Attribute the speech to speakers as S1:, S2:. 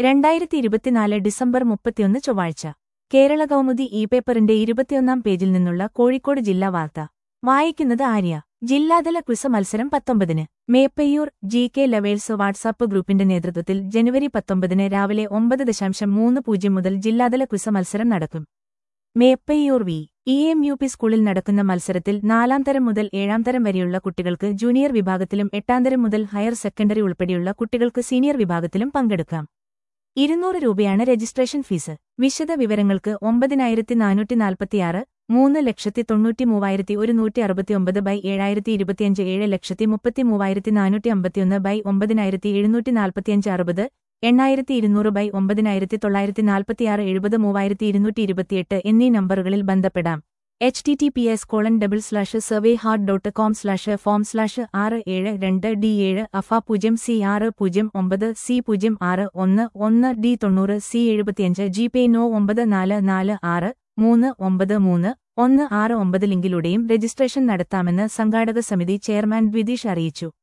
S1: രണ്ടായിരത്തി ഇരുപത്തിനാല് ഡിസംബർ മുപ്പത്തിയൊന്ന് ചൊവ്വാഴ്ച കേരള കൗമുദി ഇ പേപ്പറിന്റെ ഇരുപത്തിയൊന്നാം പേജിൽ നിന്നുള്ള കോഴിക്കോട് ജില്ലാ വാർത്ത വായിക്കുന്നത് ആര്യ ജില്ലാതല ക്വിസ് മത്സരം പത്തൊമ്പതിന് Meppayyur G K lovers WhatsApp ഗ്രൂപ്പിന്റെ നേതൃത്വത്തിൽ ജനുവരി പത്തൊമ്പതിന് രാവിലെ ഒമ്പത് ദശാംശം മൂന്ന് പൂജ്യം മുതൽ ജില്ലാതല ക്വിസ് മത്സരം നടക്കും Meppayyur V E M U P സ്കൂളിൽ നടക്കുന്ന മത്സരത്തിൽ നാലാം തരം മുതൽ ഏഴാം തരം വരെയുള്ള കുട്ടികൾക്ക് ജൂനിയർ വിഭാഗത്തിലും എട്ടാം തരം മുതൽ ഹയർ സെക്കൻഡറി ഉൾപ്പെടെയുള്ള കുട്ടികൾക്ക് സീനിയർ വിഭാഗത്തിലും പങ്കെടുക്കാം ഇരുന്നൂറ് രൂപയാണ് രജിസ്ട്രേഷൻ ഫീസ് വിശദ വിവരങ്ങൾക്ക് ഒമ്പതിനായിരത്തി നാനൂറ്റി നാൽപ്പത്തിയാറ് മൂന്ന് ലക്ഷത്തി തൊണ്ണൂറ്റി മൂവായിരത്തി ഒരുന്നൂറ്റി അറുപത്തിയൊമ്പത് ബൈ ഏഴായിരത്തി ഇരുപത്തിയഞ്ച് ഏഴ് ലക്ഷത്തി മുപ്പത്തി മൂവായിരത്തി നാനൂറ്റി അമ്പത്തിയൊന്ന് ബൈ ഒമ്പതിനായിരത്തി എഴുന്നൂറ്റി നാൽപ്പത്തിയഞ്ച് അറുപത് എണ്ണായിരത്തി ഇരുന്നൂറ് ബൈ ഒമ്പതിനായിരത്തി തൊള്ളായിരത്തി നാൽപ്പത്തിയാറ് എഴുപത് മൂവായിരത്തി ഇരുന്നൂറ്റി ഇരുപത്തിയെട്ട് എന്നീ നമ്പറുകളിൽ ബന്ധപ്പെടാം H T T P S colon double slash survey heart dot com slash form slash ആറ് ഏഴ് രണ്ട് ഡി ഏഴ് അഫ പൂജ്യം സി ആറ് പൂജ്യം ഒമ്പത് സി പൂജ്യം ആറ് ഒന്ന് ഒന്ന് ഡി തൊണ്ണൂറ് സി എഴുപത്തിയഞ്ച് ജി പേ നോ ഒമ്പത് നാല് നാല് ആറ് മൂന്ന് ഒമ്പത് മൂന്ന് ഒന്ന് ആറ് ഒമ്പത് ലിങ്കിലൂടെയും രജിസ്ട്രേഷൻ നടത്താമെന്ന് സംഘാടക സമിതി ചെയർമാൻ ദ്വിതീഷ് അറിയിച്ചു